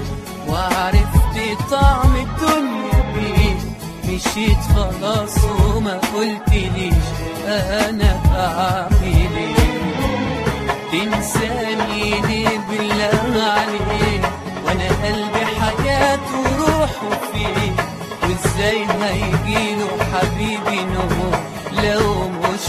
وعرفت طعم الدنيا بيه مشيت خلاص وما قلتليش انا بعمل ايه تنساني ليه بالله عليك وانا قلبي حياته وروحه فيه وازاي هيجيله حبيبي نور لو مش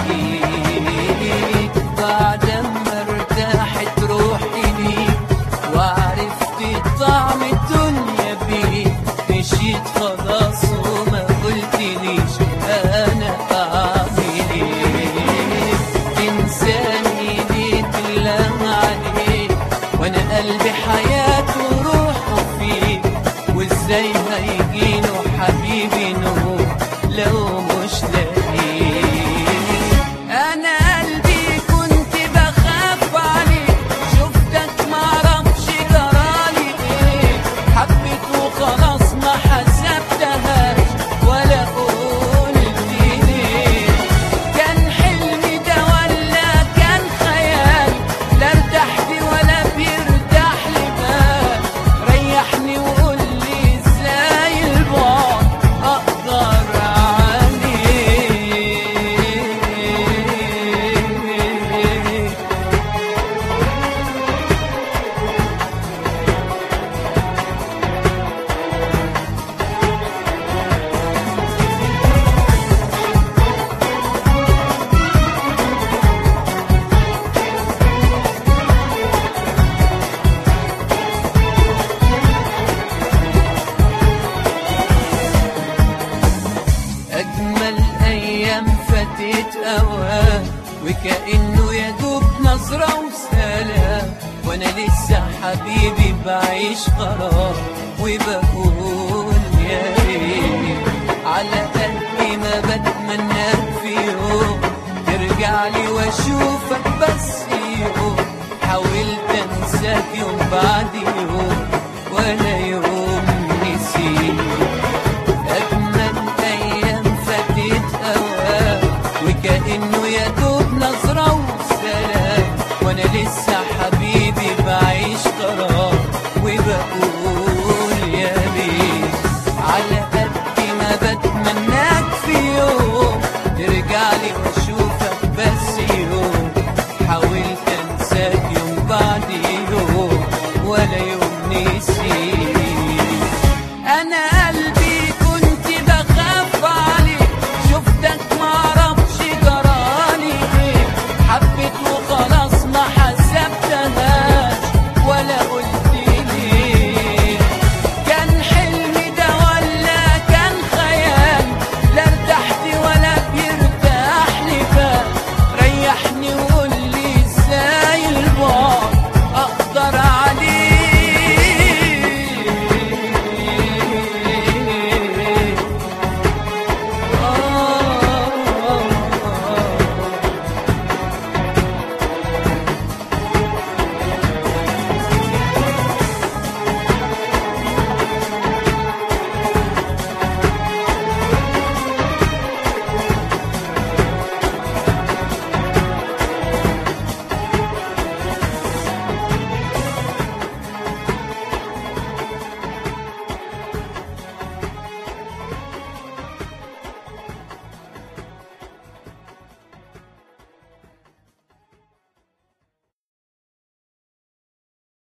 لاقيك بعد ما ارتاحت روحي ليك وعرفت طعم الدنيا بيك مشيت خلاص وما قلتليش انا اعمل ايه تنساني ليه بالله عليك وانا قلبي حياته وروحه فيك وازاي هيجيله حبيبي نور لو مش لاقيك انا قلبي كنت بخاف عليك شفتك معرفش جرالي ايه حبيت وخلاص ما حسبتهاش ولا قلت ليه كان حلمي ده ولا كان خيال لا ارتحت ولا بيرتاح لي بال ريحني وقول لي ازاي البعد اقدر عليه أجمل أيام فاتت أوام وكأنه يدوب نظرة وسلام وأنا لسه حبيبي بعيش غرام وبقول يا ريت على قد ما بتمناك في يوم ترجع لي واشوفك بس يوم حاولت انساك يوم بعد يوم ولا يوم نسيت أجمل أيام فاتت أوام وكأنه يدوب نظرة وسلام وأنا لسه حبيبي بعيش غرام وبقول يا بيه على قد ما بتمناك في يوم ترجع لي وأشوفك بس يوم حاولت أنساك يوم بعد يوم ولا يوم نسيت